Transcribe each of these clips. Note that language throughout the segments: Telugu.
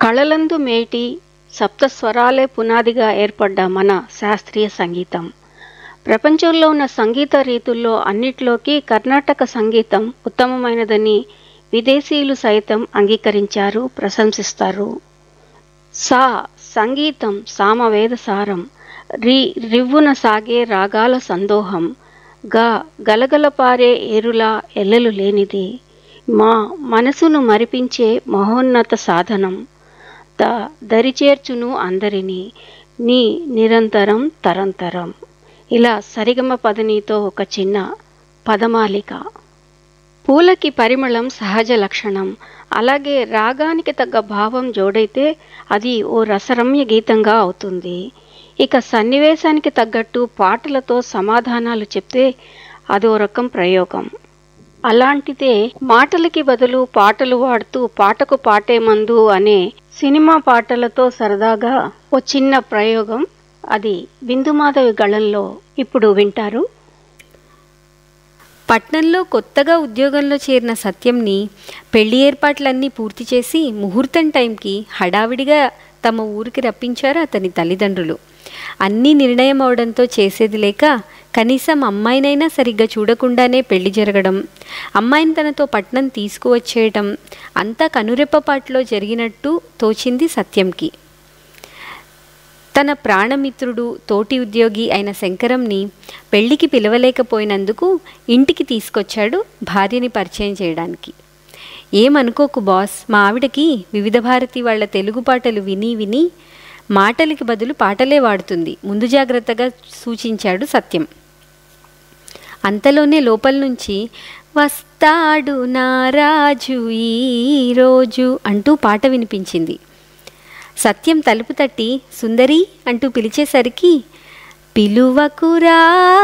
కళలందు మేటి సప్తస్వరాలే పునాదిగా ఏర్పడ్డ మన శాస్త్రీయ సంగీతం ప్రపంచంలో ఉన్న సంగీత రీతుల్లో అన్నిట్లోకి కర్ణాటక సంగీతం ఉత్తమమైనదని విదేశీయులు సైతం అంగీకరించారు ప్రశంసిస్తారు సా సంగీతం సామవేద సారం రి రివ్వున సాగే రాగాల సందోహం గా గలగలపారే ఏరులా ఎల్లలు లేనిది మా మనసును మరిపించే మహోన్నత సాధనం ద దరిచేర్చును అందరినీ నీ నిరంతరం తరంతరం ఇలా సరిగమ పదనితో ఒక చిన్న పదమాలిక పూలకి పరిమళం సహజ లక్షణం అలాగే రాగానికి తగ్గ భావం జోడైతే అది ఓ రసరమ్య గీతంగా అవుతుంది ఇక సన్నివేశానికి తగ్గట్టు పాటలతో సమాధానాలు చెప్తే అదో రకం ప్రయోగం అలాంటిదే మాటలకి బదులు పాటలు వాడుతూ పాటకు పాటే మందు అనే సినిమా పాటలతో సరదాగా ఓ చిన్న ప్రయోగం అది బిందుమాధవి గళంలో ఇప్పుడు వింటారు పట్నంలో కొత్తగా ఉద్యోగంలో చేరిన సత్యంని పెళ్లి ఏర్పాట్లన్నీ పూర్తి చేసి ముహూర్తం టైంకి హడావిడిగా తమ ఊరికి రప్పించారు అతని తల్లిదండ్రులు అన్నీ నిర్ణయం అవడంతో చేసేది లేక కనీసం అమ్మాయినైనా సరిగ్గా చూడకుండానే పెళ్లి జరగడం అమ్మాయిని తనతో పట్నం తీసుకువచ్చేయటం అంతా కనురెప్పపాట్లో జరిగినట్టు తోచింది సత్యంకి తన ప్రాణమిత్రుడు తోటి ఉద్యోగి అయిన శంకరంని పెళ్లికి పిలవలేకపోయినందుకు ఇంటికి తీసుకొచ్చాడు భార్యని పరిచయం చేయడానికి ఏమనుకోకు బాస్ మా ఆవిడకి వివిధ భారతి వాళ్ళ తెలుగు పాటలు విని విని మాటలకి బదులు పాటలే వాడుతుంది ముందు జాగ్రత్తగా సూచించాడు సత్యం అంతలోనే లోపల నుంచి వస్తాడు నా రాజు ఈరోజు అంటూ పాట వినిపించింది సత్యం తలుపు తట్టి సుందరి అంటూ పిలిచేసరికి పిలువకురా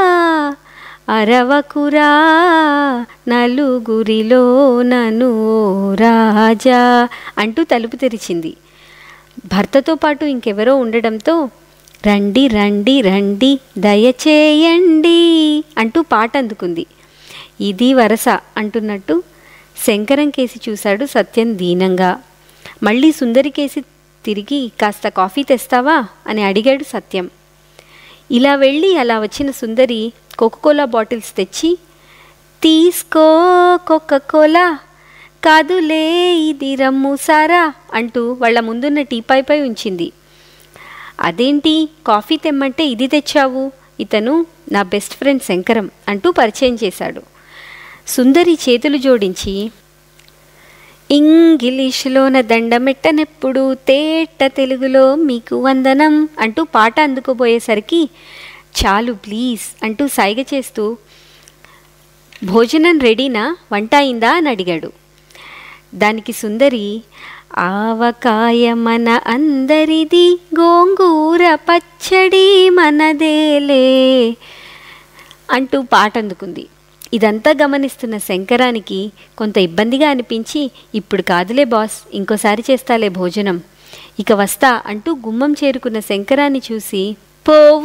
అరవకురా నలుగురిలో నను రాజా అంటూ తలుపు తెరిచింది భర్తతో పాటు ఇంకెవరో ఉండడంతో రండి రండి రండి దయచేయండి అంటూ పాట అందుకుంది ఇది వరస అంటున్నట్టు శంకరం కేసి చూశాడు సత్యం దీనంగా మళ్ళీ సుందరి కేసి తిరిగి కాస్త కాఫీ తెస్తావా అని అడిగాడు సత్యం ఇలా వెళ్ళి అలా వచ్చిన సుందరి కోకోకోలా బాటిల్స్ తెచ్చి తీసుకో కోకోకోలా కాదులే ఇది రమ్ము సారా అంటూ వాళ్ళ ముందున్న టీపాయ్పై ఉంచింది అదేంటి కాఫీ తెమ్మంటే ఇది తెచ్చావు ఇతను నా బెస్ట్ ఫ్రెండ్ శంకరం అంటూ పరిచయం చేశాడు సుందరి చేతులు జోడించి ఇంగ్లీషులోన దండమెట్టనెప్పుడు తేట తెలుగులో మీకు వందనం అంటూ పాట అందుకోబోయేసరికి చాలు ప్లీజ్ అంటూ సైగ చేస్తూ భోజనం రెడీనా వంట అయిందా అని అడిగాడు దానికి సుందరి ఆవకాయ మన అందరిది గోంగూర పచ్చడి మనదేలే అంటూ పాట అందుకుంది ఇదంతా గమనిస్తున్న శంకరానికి కొంత ఇబ్బందిగా అనిపించి ఇప్పుడు కాదులే బాస్ ఇంకోసారి చేస్తాలే భోజనం ఇక వస్తా అంటూ గుమ్మం చేరుకున్న శంకరాన్ని చూసి పోవు